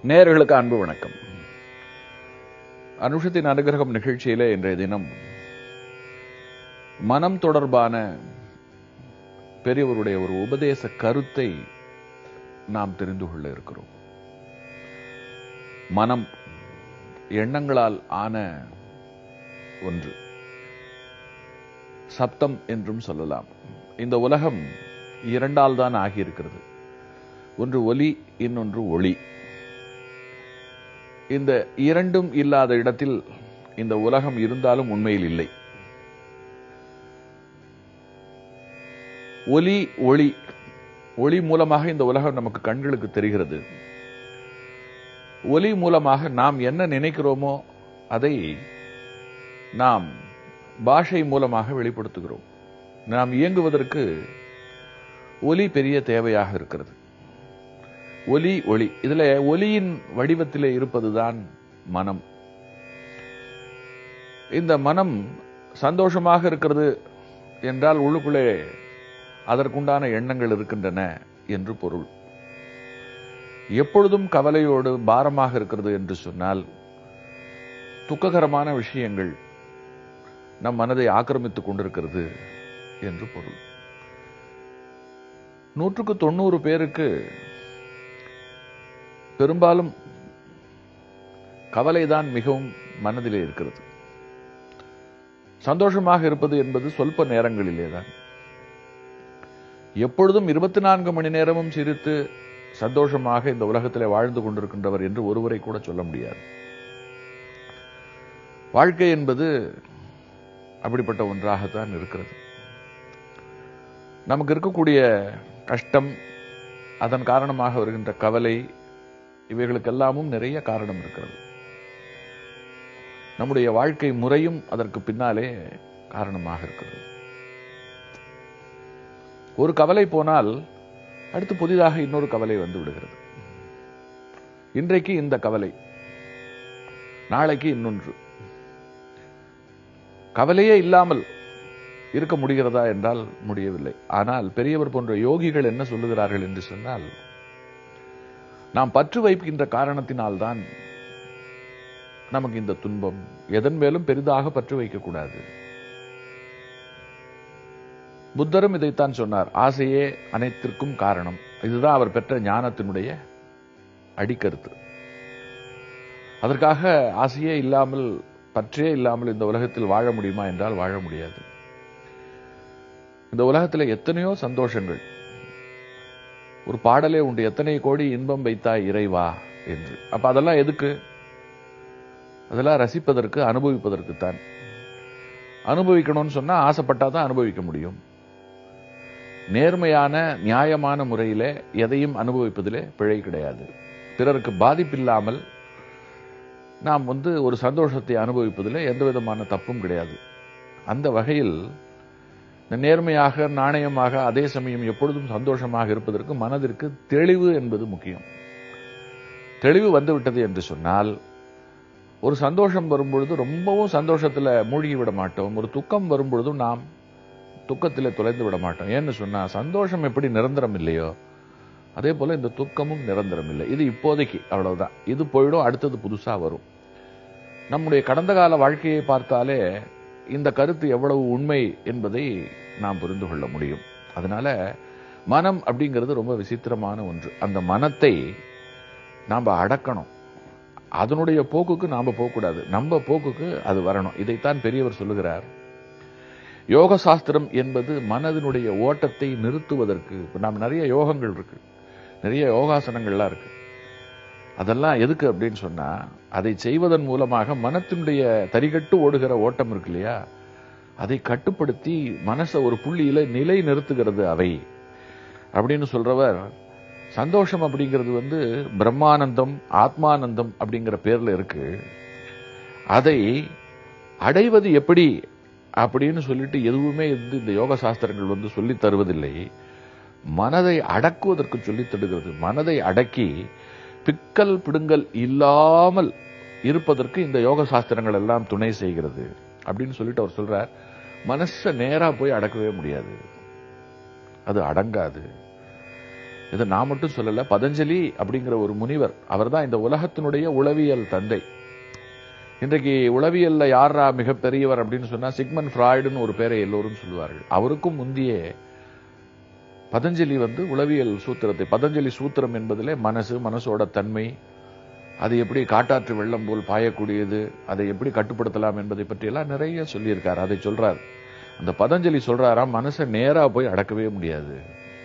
நேயர்களுக்கு அன்பு வணக்கம் அனுஷத்தின் அனுகிரகம் நிகழ்ச்சியிலே இன்றைய தினம் மனம் தொடர்பான பெரியவருடைய ஒரு உபதேச கருத்தை நாம் தெரிந்து கொள்ள இருக்கிறோம் மனம் எண்ணங்களால் ஆன ஒன்று சப்தம் என்றும் சொல்லலாம் இந்த உலகம் இரண்டால் தான் ஆகியிருக்கிறது ஒன்று ஒலி இன்னொன்று ஒளி இந்த இரண்டும் இல்லாத இடத்தில் இந்த உலகம் இருந்தாலும் உண்மையில் இல்லை ஒலி ஒளி ஒளி மூலமாக இந்த உலகம் நமக்கு கண்களுக்கு தெரிகிறது ஒலி மூலமாக நாம் என்ன நினைக்கிறோமோ அதை நாம் பாஷை மூலமாக வெளிப்படுத்துகிறோம் நாம் இயங்குவதற்கு ஒலி பெரிய தேவையாக இருக்கிறது ஒலி ஒளி இதுல ஒலியின் வடிவத்திலே இருப்பதுதான் மனம் இந்த மனம் சந்தோஷமாக இருக்கிறது என்றால் உள்ளுக்குள்ளே அதற்குண்டான எண்ணங்கள் இருக்கின்றன என்று பொருள் எப்பொழுதும் கவலையோடு பாரமாக இருக்கிறது என்று சொன்னால் துக்ககரமான விஷயங்கள் நம் மனதை ஆக்கிரமித்துக் கொண்டிருக்கிறது என்று பொருள் நூற்றுக்கு தொண்ணூறு பேருக்கு பெரும்பாலும் கவலைதான் மிகவும் மனதிலே இருக்கிறது சந்தோஷமாக இருப்பது என்பது சொல்ப நேரங்களிலே தான் எப்பொழுதும் இருபத்தி நான்கு மணி நேரமும் சிரித்து சந்தோஷமாக இந்த உலகத்திலே வாழ்ந்து கொண்டிருக்கின்றவர் என்று ஒருவரை கூட சொல்ல முடியாது வாழ்க்கை என்பது அப்படிப்பட்ட ஒன்றாகத்தான் இருக்கிறது நமக்கு இருக்கக்கூடிய கஷ்டம் அதன் காரணமாக வருகின்ற கவலை இவைகளுக்கெல்லாமும் நிறைய காரணம் இருக்கிறது நம்முடைய வாழ்க்கை முறையும் அதற்கு பின்னாலே காரணமாக இருக்கிறது ஒரு கவலை போனால் அடுத்து புதிதாக இன்னொரு கவலை வந்து விடுகிறது இன்றைக்கு இந்த கவலை நாளைக்கு இன்னொன்று கவலையே இல்லாமல் இருக்க முடிகிறதா என்றால் முடியவில்லை ஆனால் பெரியவர் போன்ற யோகிகள் என்ன சொல்லுகிறார்கள் என்று சொன்னால் நாம் பற்று வைக்கின்ற காரணத்தினால்தான் நமக்கு இந்த துன்பம் எதன் மேலும் பெரிதாக பற்று வைக்கக்கூடாது புத்தரும் இதைத்தான் சொன்னார் ஆசையே அனைத்திற்கும் காரணம் இதுதான் அவர் பெற்ற ஞானத்தினுடைய அடிக்கருத்து அதற்காக ஆசையே இல்லாமல் பற்றே இல்லாமல் இந்த உலகத்தில் வாழ முடியுமா என்றால் வாழ முடியாது இந்த உலகத்தில் எத்தனையோ சந்தோஷங்கள் ஒரு பாடலே உண்டு எத்தனை கோடி இன்பம் வைத்தாய் இறைவா என்று அப்ப அதெல்லாம் எதுக்கு அதெல்லாம் ரசிப்பதற்கு அனுபவிப்பதற்குத்தான் அனுபவிக்கணும்னு சொன்னா ஆசைப்பட்டா தான் அனுபவிக்க முடியும் நேர்மையான நியாயமான முறையில எதையும் அனுபவிப்பதிலே பிழை கிடையாது பிறருக்கு பாதிப்பில்லாமல் நாம் வந்து ஒரு சந்தோஷத்தை அனுபவிப்பதில் எந்த விதமான தப்பும் கிடையாது அந்த வகையில் நேர்மையாக நாணயமாக அதே சமயம் எப்பொழுதும் சந்தோஷமாக இருப்பதற்கு மனதிற்கு தெளிவு என்பது முக்கியம் தெளிவு வந்துவிட்டது என்று சொன்னால் ஒரு சந்தோஷம் வரும்பொழுது ரொம்பவும் சந்தோஷத்தில் மூழ்கி விட மாட்டோம் ஒரு துக்கம் வரும்பொழுதும் நாம் துக்கத்தில் தொலைந்து விட மாட்டோம் ஏன்னு சொன்னா சந்தோஷம் எப்படி நிரந்தரம் இல்லையோ அதே போல இந்த துக்கமும் நிரந்தரம் இல்லை இது இப்போதைக்கு அவ்வளவுதான் இது போயிடும் அடுத்தது புதுசா வரும் நம்முடைய கடந்த கால வாழ்க்கையை பார்த்தாலே இந்த கருத்து எவ்வளவு உண்மை என்பதை நாம் புரிந்து கொள்ள முடியும் அதனால மனம் அப்படிங்கிறது ரொம்ப விசித்திரமான ஒன்று அந்த மனத்தை நாம் அடக்கணும் அதனுடைய போக்குக்கு நாம போகக்கூடாது நம்ம போக்குக்கு அது வரணும் இதைத்தான் பெரியவர் சொல்லுகிறார் யோக சாஸ்திரம் என்பது மனதினுடைய ஓட்டத்தை நிறுத்துவதற்கு நாம் நிறைய யோகங்கள் இருக்கு நிறைய யோகாசனங்கள்லாம் இருக்கு அதெல்லாம் எதுக்கு அப்படின்னு சொன்னா அதை செய்வதன் மூலமாக மனத்தினுடைய தரிகட்டு ஓடுகிற ஓட்டம் இருக்கு இல்லையா அதை கட்டுப்படுத்தி மனசை ஒரு புள்ளியில நிலை நிறுத்துகிறது அவை அப்படின்னு சொல்றவர் சந்தோஷம் அப்படிங்கிறது வந்து பிரம்மானந்தம் ஆத்மானந்தம் அப்படிங்கிற பேர்ல இருக்கு அதை அடைவது எப்படி அப்படின்னு சொல்லிட்டு எதுவுமே வந்து இந்த யோக சாஸ்திரங்கள் வந்து சொல்லி தருவதில்லை மனதை அடக்குவதற்கு சொல்லித் தருகிறது மனதை அடக்கி பிக்கல் பிடுங்கல் இல்லாமல் இருப்பதற்கு இந்த யோக சாஸ்திரங்கள் எல்லாம் துணை செய்கிறது அப்படின்னு சொல்லிட்டு அவர் சொல்றார் மனச நேரா போய் அடக்கவே முடியாது அது அடங்காது இதை நான் மட்டும் சொல்லல பதஞ்சலி அப்படிங்கிற ஒரு முனிவர் அவர்தான் இந்த உலகத்தினுடைய உளவியல் தந்தை இன்றைக்கு உளவியல்ல யாரா மிகப்பெரியவர் அப்படின்னு சொன்னா சிக்மன் ஃப்ராய்டுன்னு ஒரு பேரை எல்லோரும் சொல்லுவார்கள் அவருக்கும் முந்திய பதஞ்சலி வந்து உளவியல் சூத்திரத்தை பதஞ்சலி சூத்திரம் என்பதிலே மனசு மனசோட தன்மை அது எப்படி காட்டாற்று வெள்ளம் போல் பாயக்கூடியது அதை எப்படி கட்டுப்படுத்தலாம் என்பதை பற்றி எல்லாம் நிறைய சொல்லியிருக்காரு அதை சொல்றார் அந்த பதஞ்சலி சொல்றாராம் மனசை நேரா போய் அடக்கவே முடியாது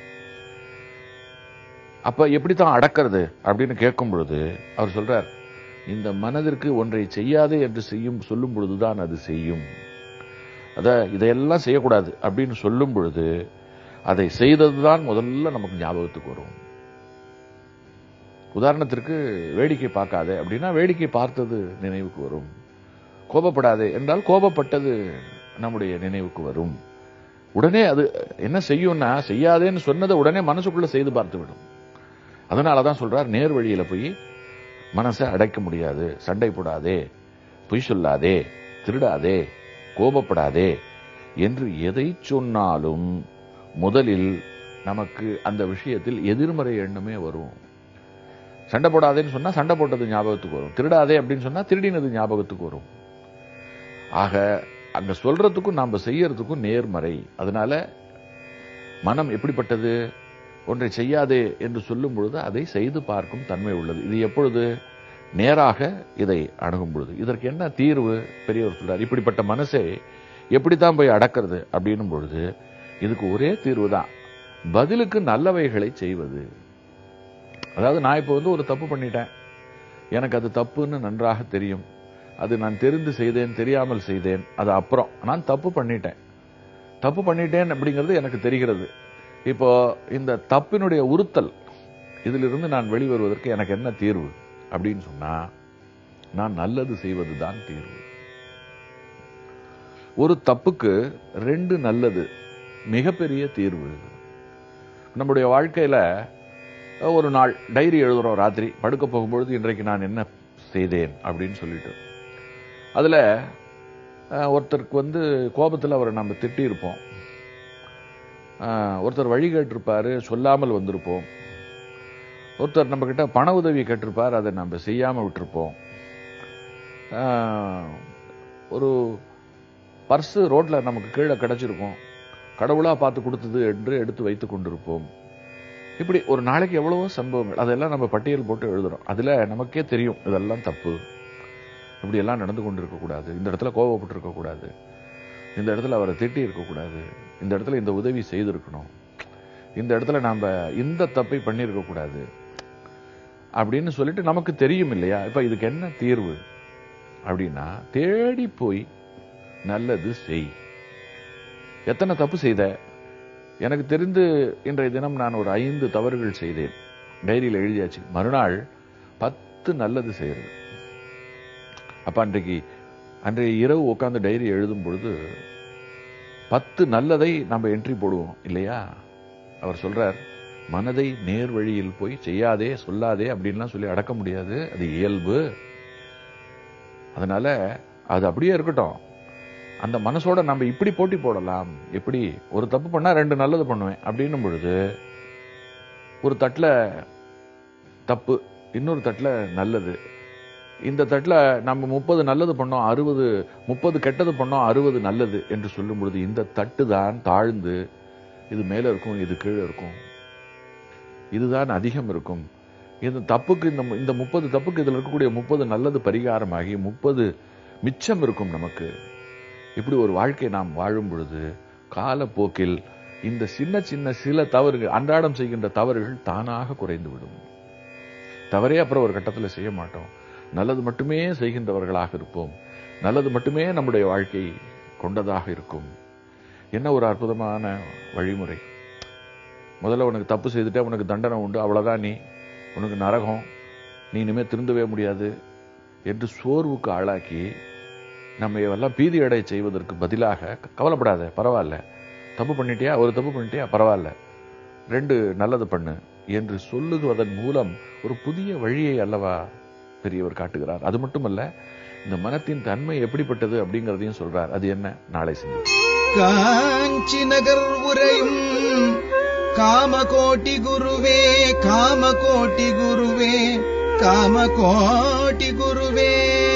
அப்ப எப்படித்தான் அடக்கிறது அப்படின்னு கேட்கும் பொழுது அவர் சொல்றார் இந்த மனதிற்கு ஒன்றை செய்யாதே என்று செய்யும் சொல்லும் பொழுதுதான் அது செய்யும் அத இதையெல்லாம் செய்யக்கூடாது அப்படின்னு சொல்லும் பொழுது அதை செய்ததுதான் முதல்ல நமக்கு ஞாபகத்துக்கு வரும் உதாரணத்திற்கு வேடிக்கை பார்க்காதே அப்படின்னா வேடிக்கை பார்த்தது நினைவுக்கு வரும் கோபப்படாதே என்றால் கோபப்பட்டது நம்முடைய நினைவுக்கு வரும் உடனே அது என்ன செய்யும்னா செய்யாதேன்னு சொன்னதை உடனே மனசுக்குள்ள செய்து பார்த்து விடும் அதனாலதான் சொல்றார் நேர் வழியில போய் மனசை அடைக்க முடியாது சண்டை போடாதே பொய் சொல்லாதே திருடாதே கோபப்படாதே என்று எதை சொன்னாலும் முதலில் நமக்கு அந்த விஷயத்தில் எதிர்மறை எண்ணமே வரும் சண்டை போடாதேன்னு சொன்னா சண்டை போட்டது ஞாபகத்துக்கு வரும் திருடாதே அப்படின்னு சொன்னா திருடினது ஞாபகத்துக்கு வரும் ஆக அங்க சொல்றதுக்கும் நாம செய்யறதுக்கும் நேர்மறை அதனால மனம் எப்படிப்பட்டது ஒன்றை செய்யாதே என்று சொல்லும் பொழுது அதை செய்து பார்க்கும் தன்மை உள்ளது இது எப்பொழுது நேராக இதை அணுகும் பொழுது இதற்கு என்ன தீர்வு பெரியவர் சொல்றார் இப்படிப்பட்ட மனசை எப்படித்தான் போய் அடக்கிறது அப்படின்னும் பொழுது இதுக்கு ஒரே தீர்வு தான் பதிலுக்கு நல்லவைகளை செய்வது அதாவது நான் இப்போ வந்து ஒரு தப்பு பண்ணிட்டேன் எனக்கு அது தப்புன்னு நன்றாக தெரியும் அது நான் தெரிந்து செய்தேன் தெரியாமல் செய்தேன் அது அப்புறம் நான் தப்பு பண்ணிட்டேன் தப்பு பண்ணிட்டேன் அப்படிங்கிறது எனக்கு தெரிகிறது இப்போ இந்த தப்பினுடைய உறுத்தல் இதிலிருந்து நான் வெளிவருவதற்கு எனக்கு என்ன தீர்வு அப்படின்னு சொன்னா நான் நல்லது செய்வதுதான் தீர்வு ஒரு தப்புக்கு ரெண்டு நல்லது மிகப்பெரிய தீர்வு நம்முடைய வாழ்க்கையில ஒரு நாள் டைரி எழுதுறோம் ராத்திரி படுக்க போகும்பொழுது இன்றைக்கு நான் என்ன செய்தேன் அப்படின்னு சொல்லிட்டு அதுல அஹ், ஒருத்தருக்கு வந்து கோபத்தில் அவரை நம்ம திட்டி இருப்போம் ஒருத்தர் வழி கேட்டிருப்பாரு சொல்லாமல் வந்திருப்போம் ஒருத்தர் நம்ம கிட்ட பண உதவி கேட்டிருப்பார் அதை நம்ம செய்யாம விட்டிருப்போம் அஹ், ஒரு பர்ஸு ரோட்ல நமக்கு கீழே கிடைச்சிருக்கும் கடவுளா பார்த்து கொடுத்தது என்று எடுத்து வைத்துக் கொண்டிருப்போம் இப்படி ஒரு நாளைக்கு எவ்வளவோ சம்பவங்கள் அதெல்லாம் நம்ம பட்டியல் போட்டு எழுதுறோம் அதுல நமக்கே தெரியும் இதெல்லாம் தப்பு இப்படி எல்லாம் நடந்து கொண்டு இருக்கக்கூடாது இந்த இடத்துல கோவப்பட்டு இருக்கக்கூடாது இந்த இடத்துல அவரை திட்டி இருக்கக்கூடாது இந்த இடத்துல இந்த உதவி செய்திருக்கணும் இந்த இடத்துல நாம இந்த தப்பை பண்ணியிருக்க கூடாது அப்படின்னு சொல்லிட்டு நமக்கு தெரியும் இல்லையா இப்ப இதுக்கு என்ன தீர்வு அப்படின்னா தேடி போய் நல்லது செய் எத்தனை தப்பு செய்த எனக்கு தெரிந்து இன்றைய தினம் நான் ஒரு ஐந்து தவறுகள் செய்தேன் டைரியில் எழுதியாச்சு மறுநாள் பத்து நல்லது செய்யறது அப்ப அன்றைக்கு அன்றைய இரவு உட்கார்ந்து டைரி எழுதும் பொழுது பத்து நல்லதை நம்ம என்ட்ரி போடுவோம் இல்லையா அவர் சொல்றார் மனதை நேர் வழியில் போய் செய்யாதே சொல்லாதே அப்படின்லாம் சொல்லி அடக்க முடியாது அது இயல்பு அதனால அது அப்படியே இருக்கட்டும் அந்த மனசோட நம்ம இப்படி போட்டி போடலாம் எப்படி ஒரு தப்பு பண்ணா ரெண்டு நல்லது பண்ணுவேன் அப்படின்னும் பொழுது ஒரு தட்டுல தப்பு இன்னொரு தட்டுல நல்லது இந்த தட்டுல நம்ம முப்பது நல்லது பண்ணோம் அறுபது முப்பது கெட்டது பண்ணோம் அறுபது நல்லது என்று சொல்லும் பொழுது இந்த தட்டு தான் தாழ்ந்து இது மேல இருக்கும் இது கீழே இருக்கும் இதுதான் அதிகம் இருக்கும் இந்த தப்புக்கு இந்த இந்த முப்பது தப்புக்கு இதுல இருக்கக்கூடிய முப்பது நல்லது பரிகாரமாகி முப்பது மிச்சம் இருக்கும் நமக்கு இப்படி ஒரு வாழ்க்கை நாம் வாழும் பொழுது காலப்போக்கில் இந்த சின்ன சின்ன சில தவறுகள் அன்றாடம் செய்கின்ற தவறுகள் தானாக குறைந்து விடும் தவறே அப்புறம் ஒரு கட்டத்தில் செய்ய மாட்டோம் நல்லது மட்டுமே செய்கின்றவர்களாக இருப்போம் நல்லது மட்டுமே நம்முடைய வாழ்க்கை கொண்டதாக இருக்கும் என்ன ஒரு அற்புதமான வழிமுறை முதல்ல உனக்கு தப்பு செய்துட்டே உனக்கு தண்டனை உண்டு அவ்வளவுதான் நீ உனக்கு நரகம் நீ இனிமே திருந்தவே முடியாது என்று சோர்வுக்கு ஆளாக்கி நம்ம எல்லாம் பீதி அடைய செய்வதற்கு பதிலாக கவலைப்படாத பரவாயில்ல தப்பு பண்ணிட்டியா ஒரு தப்பு பண்ணிட்டியா பரவாயில்ல ரெண்டு நல்லது பண்ணு என்று சொல்லுவதன் மூலம் ஒரு புதிய வழியை அல்லவா பெரியவர் காட்டுகிறார் அது மட்டுமல்ல இந்த மனத்தின் தன்மை எப்படிப்பட்டது அப்படிங்கறதையும் சொல்றார் அது என்ன நாளை சிந்தி காஞ்சி நகர் உரையும் ಕಾಮಕೋಟಿ ಗುರುವೇ ಕಾಮಕೋಟಿ ಗುರುವೇ ಕಾಮಕೋಟಿ ಗುರುವೇ